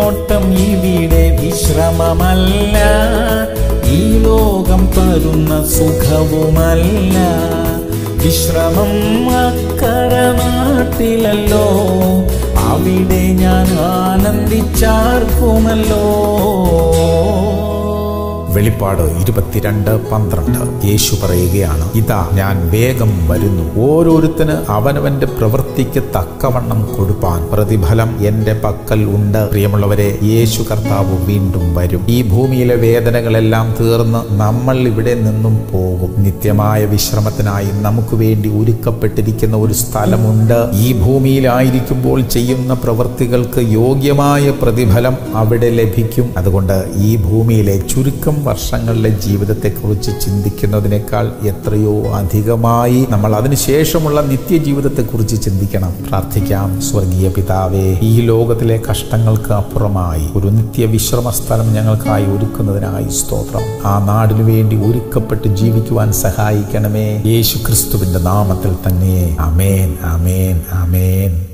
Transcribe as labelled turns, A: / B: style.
A: നോട്ടം ഇവിടെ വിശ്രമമല്ല ഈ ലോകം തരുന്ന സുഖവുമല്ല വിശ്രമം അക്കര നാട്ടിലല്ലോ അവിടെ ഞാൻ ആനന്ദിച്ചാർക്കുമല്ലോ വെളിപ്പാട് ഇരുപത്തിരണ്ട് പന്ത്രണ്ട് യേശു പറയുകയാണ് ഇതാ ഞാൻ വേഗം വരുന്നു ഓരോരുത്തന് അവനവന്റെ പ്രവൃത്തിക്ക് തക്കവണ്ണം കൊടുപ്പാൻ പ്രതിഫലം എന്റെ പക്കൽ ഉണ്ട് പ്രിയമുള്ളവരെ യേശു കർത്താവ് വീണ്ടും വരും ഈ ഭൂമിയിലെ വേദനകളെല്ലാം തീർന്ന് നമ്മൾ ഇവിടെ നിന്നും പോകും നിത്യമായ വിശ്രമത്തിനായി നമുക്ക് വേണ്ടി ഒരുക്കപ്പെട്ടിരിക്കുന്ന ഒരു സ്ഥലമുണ്ട് ഈ ഭൂമിയിലായിരിക്കുമ്പോൾ ചെയ്യുന്ന പ്രവൃത്തികൾക്ക് യോഗ്യമായ പ്രതിഫലം അവിടെ ലഭിക്കും അതുകൊണ്ട് ഈ ഭൂമിയിലെ ചുരുക്കം വർഷങ്ങളിലെ ജീവിതത്തെക്കുറിച്ച് ചിന്തിക്കുന്നതിനേക്കാൾ എത്രയോ അധികമായി നമ്മൾ അതിനുശേഷമുള്ള നിത്യജീവിതത്തെക്കുറിച്ച് ചിന്തിക്കണം പ്രാർത്ഥിക്കാം സ്വർഗീയ പിതാവേ ഈ ലോകത്തിലെ കഷ്ടങ്ങൾക്ക് അപ്പുറമായി ഒരു നിത്യവിശ്രമ സ്ഥലം ഞങ്ങൾക്കായി ഒരുക്കുന്നതിനായി സ്തോത്രം ആ നാടിനു വേണ്ടി ഒരുക്കപ്പെട്ട് ജീവിക്കുവാൻ സഹായിക്കണമേ യേശു ക്രിസ്തുവിന്റെ നാമത്തിൽ തന്നെ അമേൻ അമേൻ അമേൻ